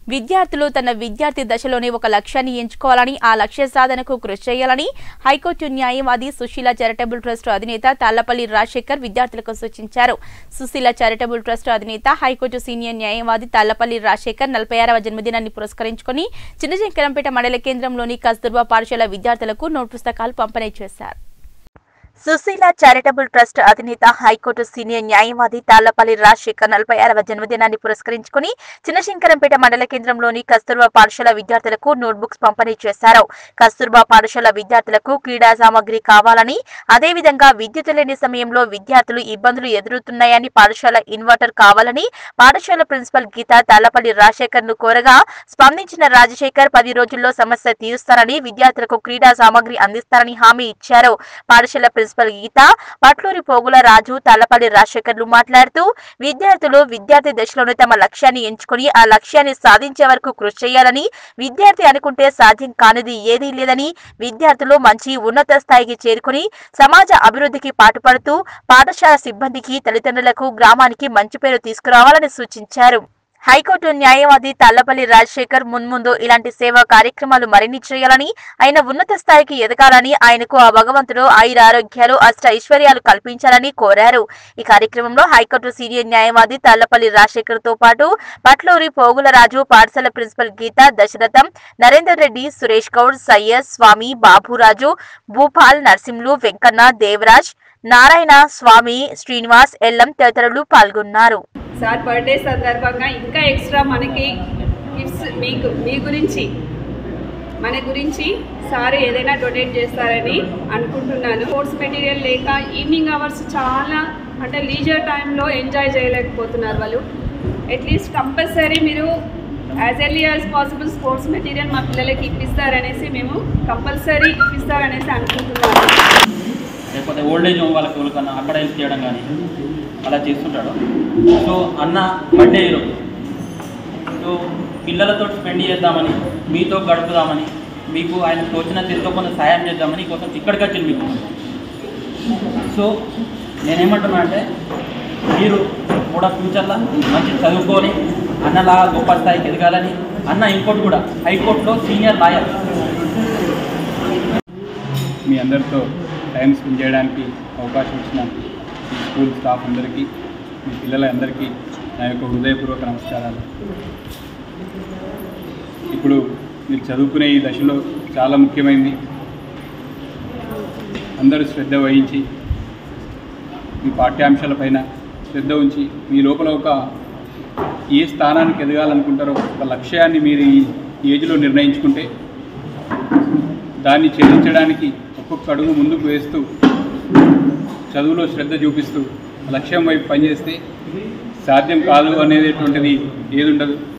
విద్యార్థులు తన విద్యార్థి దశలోనే ఒక లక్ష్యాన్ని ఎంచుకోవాలని ఆ లక్ష్య సాధనకు కృషి చేయాలని హైకోర్టు న్యాయవాది సుశీల చారిటబుల్ ట్రస్ట్ అధినేత తాళ్లపల్లి రాజశేఖర్ విద్యార్థులకు సూచించారు సుశీల చారిటబుల్ ట్రస్ట్ అధినేత హైకోర్టు సీనియర్ న్యాయవాది తాళ్లపల్లి రాజశేఖర్ నలభై ఆరవ జన్మదినాన్ని పురస్కరించుకుని చిన్నజంకరంపేట మండల కేంద్రంలోని కస్తూర్బా పాఠశాల విద్యార్థులకు నోట్ పుస్తకాలు పంపిణీ చేశారు సుశీల చారిటబుల్ ట్రస్ట్ అధినేత హైకోర్టు సీనియర్ న్యాయవాది తాళ్లపల్లి రాజశేఖర్ నలభై ఆరవ జన్మదినాన్ని పురస్కరించుకుని చిన్నశంకరంపేట మండల కేంద్రంలోని కస్తూర్బా పాఠశాల విద్యార్థులకు నోట్బుక్స్ పంపిణీ చేశారు కస్తూర్బా పాఠశాల విద్యార్థులకు క్రీడా సామగ్రి కావాలని అదేవిధంగా విద్యుత్ లేని సమయంలో విద్యార్థులు ఇబ్బందులు ఎదురుతున్నాయని పాఠశాల ఇన్వర్టర్ కావాలని పాఠశాల ప్రిన్సిపల్ గీత తాళ్లపల్లి రాజశేఖర్ ను కోరగా స్పందించిన రాజశేఖర్ పది రోజుల్లో సమస్య తీరుస్తారని విద్యార్థులకు క్రీడా సామగ్రి అందిస్తారని హామీ ఇచ్చారు పాఠశాల ప్రిన్సిపల్ గీత పట్లూరి పోగుల రాజు తాళ్లపల్లి రాజశేఖర్లు మాట్లాడుతూ విద్యార్థులు విద్యార్థి దశలోనే తమ లక్ష్యాన్ని ఎంచుకుని ఆ లక్ష్యాన్ని సాధించే వరకు కృషి చేయాలని విద్యార్థి అనుకుంటే సాధ్యం కానిది ఏదీ లేదని విద్యార్థులు మంచి ఉన్నత స్థాయికి చేరుకుని సమాజ అభివృద్ధికి పాటుపడుతూ పాఠశాల సిబ్బందికి తల్లిదండ్రులకు గ్రామానికి మంచి పేరు తీసుకురావాలని సూచించారు హైకోర్టు న్యాయవాది తల్లపల్లి రాజశేఖర్ మున్ముందు ఇలాంటి సేవా కార్యక్రమాలు మరిన్ని చేయాలని ఆయన ఉన్నత స్థాయికి ఎదగాలని ఆయనకు ఆ భగవంతుడు ఆయుర ఆరోగ్యాలు అష్ట ఐశ్వర్యాలు కల్పించాలని కోరారు ఈ కార్యక్రమంలో హైకోర్టు సీనియర్ న్యాయవాది తల్లపల్లి రాజశేఖర్ తో పాటు పట్లూరి పోగులరాజు పాఠశాల ప్రిన్సిపల్ గీత దశరథం నరేందర్ రెడ్డి సురేష్ గౌడ్ సయ్యద్ స్వామి బాబురాజు భూపాల్ నర్సింలు వెంకన్న దేవరాజ్ నారాయణ స్వామి శ్రీనివాస్ ఎల్లం తదితరులు పాల్గొన్నారు సార్ బర్త్డే సందర్భంగా ఇంకా ఎక్స్ట్రా మనకి గిఫ్ట్స్ మీకు మీ గురించి మన గురించి సార్ ఏదైనా డొనేట్ చేస్తారని అనుకుంటున్నాను స్పోర్ట్స్ మెటీరియల్ లేక ఈవినింగ్ అవర్స్ చాలా అంటే లీజర్ టైంలో ఎంజాయ్ చేయలేకపోతున్నారు వాళ్ళు అట్లీస్ట్ కంపల్సరీ మీరు as early as possible sports material మా పిల్లలకి ఇప్పిస్తారనేసి మేము కంపల్సరీ ఇప్పిస్తారనేసి అనుకుంటున్నాము లేకపోతే ఓల్డ్ ఏజ్ హోమ్ వాళ్ళకి ఎవరికన్నా అక్కడ హెల్ప్ చేయడం కానీ అలా చేస్తుంటాడు సో అన్న బర్త్డే ఈరోజు సో పిల్లలతో స్పెండ్ చేద్దామని మీతో గడుపుదామని మీకు ఆయన తోచిన ఎంతో కొంత సాయం చేద్దామని కోసం ఇక్కడికి వచ్చింది మీకు సో నేనేమంటున్నా అంటే మీరు కూడా ఫ్యూచర్లో మంచి చదువుకొని అన్నలాగా గొప్ప స్థాయికి ఎదగాలని అన్న ఇంకోటి కూడా హైకోర్టులో సీనియర్ లాయర్ మీ అందరితో టైం స్పెండ్ చేయడానికి అవకాశం ఇచ్చిన ఈ స్కూల్ స్టాఫ్ అందరికీ మీ పిల్లలందరికీ నా యొక్క హృదయపూర్వక నమస్కారాలు ఇప్పుడు మీరు చదువుకునే ఈ దశలో చాలా ముఖ్యమైనది అందరూ శ్రద్ధ వహించి మీ పాఠ్యాంశాలపైన శ్రద్ధ ఉంచి మీ లోపల ఒక ఏ స్థానానికి ఎదగాలనుకుంటారో ఒక లక్ష్యాన్ని మీరు ఈ ఏజ్లో నిర్ణయించుకుంటే దాన్ని ఛేదించడానికి ఒక్కొక్క అడుగు ముందుకు వేస్తూ చదువులో శ్రద్ధ చూపిస్తూ లక్ష్యం వైపు పనిచేస్తే సాధ్యం కాదు అనేటువంటిది ఏది ఉండదు